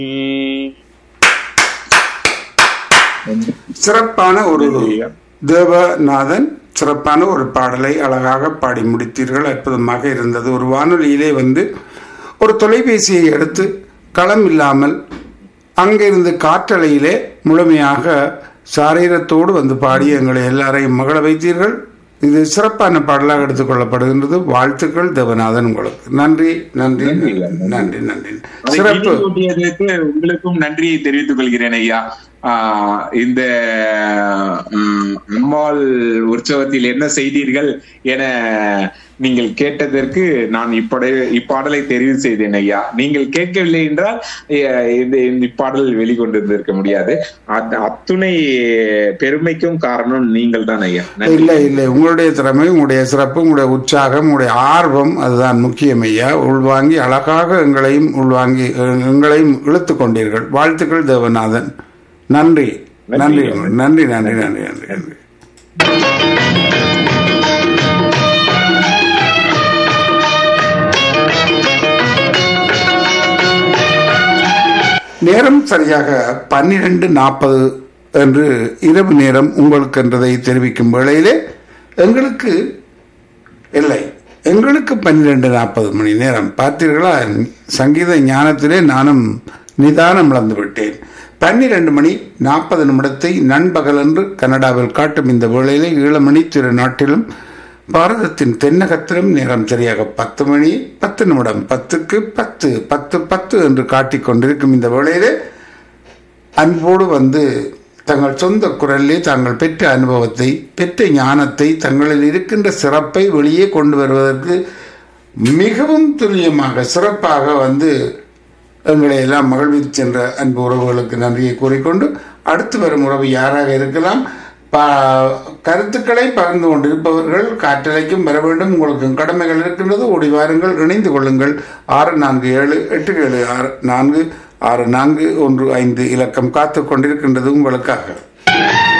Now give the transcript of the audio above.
சிறப்பான ஒரு தேவநாதன் சிறப்பான ஒரு பாடலை அழகாக பாடி முடித்தீர்கள் அற்புதமாக இருந்தது ஒரு வானொலியிலே வந்து ஒரு தொலைபேசியை எடுத்து களம் இல்லாமல் அங்கிருந்து காற்றலையிலே முழுமையாக சாரீரத்தோடு வந்து பாடி எங்களை எல்லாரையும் மகள வைத்தீர்கள் இது சிறப்பான பாடலாக எடுத்துக்கொள்ளப்படுகின்றது வாழ்த்துக்கள் தேவநாதன் உங்களுக்கு நன்றி நன்றி நன்றி. நன்றி நன்றி அதை சிறப்பு கேள்விப்பட்டியதற்கு உங்களுக்கும் நன்றியை தெரிவித்துக் கொள்கிறேன் ஐயா ஆஹ் இந்த உம், அம்மாள் உற்சவத்தில் என்ன செய்தீர்கள் என நீங்கள் கேட்டதற்கு நான் இப்பட இப்பாடலை தெரிவு செய்தேன் ஐயா நீங்கள் கேட்கவில்லை என்றால் அஹ், இந்த இந்த இப்பாடல் வெளிக்கொண்டிருந்திருக்க முடியாது அத்- அத்துணை பெருமைக்கும் காரணம் நீங்கள் தான் ஐயா நன்றி இல்லை இல்லை உங்களுடைய திறமை உங்களுடைய சிறப்பு உங்களுடைய உற்சாகம் உங்களுடைய ஆர்வம் அதுதான் முக்கியம் ஐயா உள்வாங்கி அழகாக எங்களையும் உள்வாங்கி எ- எங்களையும் இழுத்து கொண்டீர்கள் வாழ்த்துக்கள் தேவநாதன் நன்றி நன்றி நன்றி நன்றி நன்றி நன்றி நன்றி நேரம் சரியாக பன்னிரண்டு நாற்பது என்று இரவு நேரம் உங்களுக்கு என்றதை தெரிவிக்கும் வேளையிலே எங்களுக்கு இல்லை எங்களுக்கு பன்னிரெண்டு நாற்பது மணி நேரம் பார்த்தீர்களா சங்கீத ஞானத்திலே நானும் நிதானம் இழந்து விட்டேன் பன்னிரண்டு மணி நாற்பது நிமிடத்தை நண்பகல் என்று கனடாவில் காட்டும் இந்த வேளையிலே ஈழமணி திரு நாட்டிலும் பாரதத்தின் தென்னகத்திலும் நேரம் சரியாக பத்து மணி பத்து நிமிடம் பத்துக்கு பத்து பத்து பத்து என்று காட்டிக் கொண்டிருக்கும் இந்த வேளையிலே அன்போடு வந்து தங்கள் சொந்த குரலிலே தாங்கள் பெற்ற அனுபவத்தை பெற்ற ஞானத்தை தங்களில் இருக்கின்ற சிறப்பை வெளியே கொண்டு வருவதற்கு மிகவும் துல்லியமாக சிறப்பாக வந்து எங்களை எல்லாம் மகிழ்வித்து சென்ற அன்பு உறவுகளுக்கு நன்றியை கூறிக்கொண்டு அடுத்து வரும் உறவு யாராக இருக்கலாம் பா- கருத்துக்களை பகிர்ந்து கொண்டிருப்பவர்கள் காற்றலைக்கும் வர வேண்டும் உங்களுக்கு கடமைகள் இருக்கின்றது ஓடி வாருங்கள் இணைந்து கொள்ளுங்கள் ஆறு நான்கு ஏழு எட்டு ஏழு ஆறு நான்கு ஆறு நான்கு ஒன்று ஐந்து இலக்கம் காத்து கொண்டிருக்கின்றது உங்களுக்காக